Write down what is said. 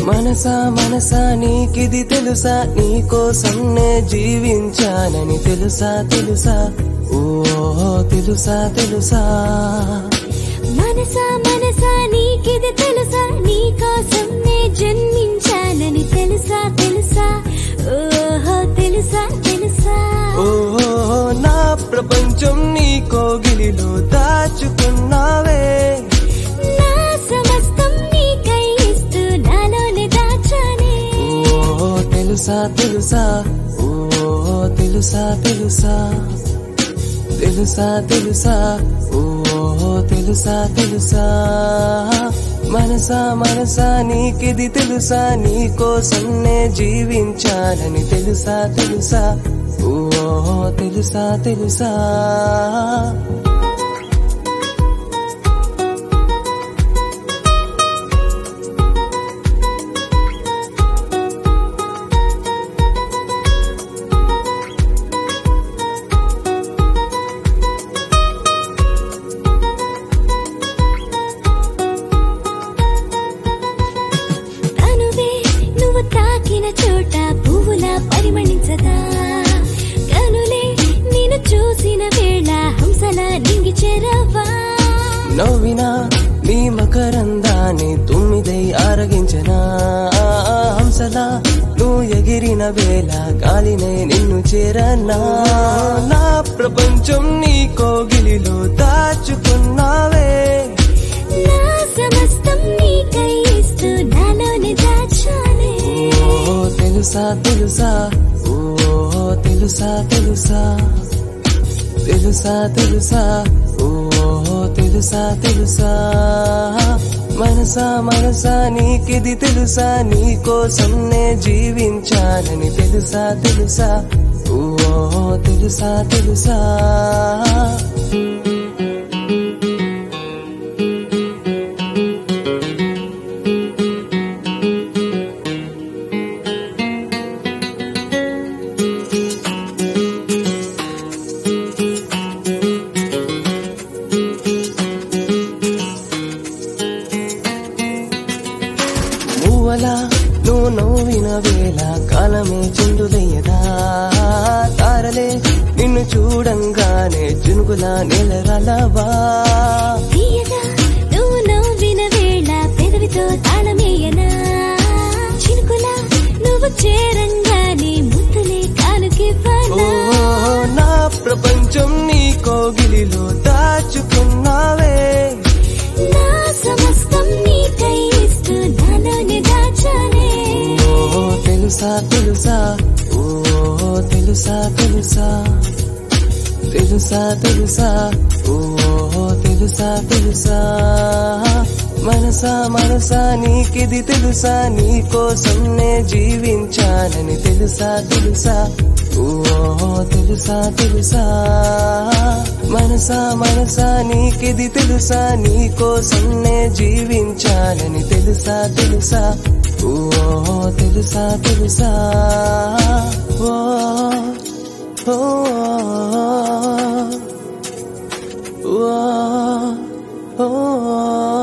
మనసా మనసా నీకిది తెలుసా నీ కోసం నే జీవించానని తెలుసా తెలుసా ఓ తెలుసా తెలుసా మనసా మనసా నీకిది తెలుసా నీ కోసం నే జన్మించానని తెలుసా తెలుసా ఓహో తెలుసా తెలుసా ఓ నా ప్రపంచం నీ కోగిలిలో దాచుకున్నావే నా సమస్తం నీకై ఇస్తూ నాలోనే దాచానే ఓ తెలుసా తెలుసా ఓ తెలుసా తెలుసా తెలుసా తెలుసా ఓ తెలుసా తెలుసా మనసా మనసా నీకిది తెలుసా నీ కోసం నే జీవించాలని తెలుసా తెలుసా ఓ తెలుసా తెలుసా తనువే నువ్వు తాకిన చోట పువ్వులా పరిమళించదా కనులే నేను చూసిన వేళ హంసలా నింగి చేరవా నవ్వినా నీ మకరందాన్ని తుమ్మిదై ఆరగించనా హంసలా నువ్వు ఎగిరిన వేళ గాలినే నిన్ను చేరనా నా ప్రపంచం నీ కోగిలిలో దాచుకున్నావే నా సమస్తం నీకై ఇస్తూ నాలోనే దాచానే ఓ తెలుసా తెలుసా ఓ తెలుసా తెలుసా తెలుసా తెలుసా ఓ తెలుసా తెలుసా మనసా మనసా నీకిది తెలుసా నీ కోసం నే జీవించాలని తెలుసా తెలుసా ఓ తెలుసా తెలుసా నువ్వలా నువ్వు నవ్విన వేళ కాలమే చిందులయ్యదా తారలే నిన్ను చూడంగానే జునుగులా నెలరలవా తీయగా నువ్వు నవ్విన వేళ పెదవితో తాళమేయనా చినుకులా నువ్వు చేరంగానే ముద్దులే ఓ కానుకివ్వనా నా ప్రపంచం నీ కోగిలిలో దాచుకున్నావే నా సమస్తం నీకై ఇస్తూ నాలోనే దాచానే ఓ తెలుసా తెలుసా ఓ తెలుసా తెలుసా తెలుసా తెలుసా ఓ తెలుసా తెలుసా మనసా మనసా నీకిది తెలుసా నీ కోసం నే జీవించానని తెలుసా తెలుసా ఓ తెలుసా తెలుసా మనసా మనసా నీకిది తెలుసా నీ కోసం నే జీవించానని తెలుసా తెలుసా ఓ తెలుసా తెలుసా ఓ ఓ ఓ ఓ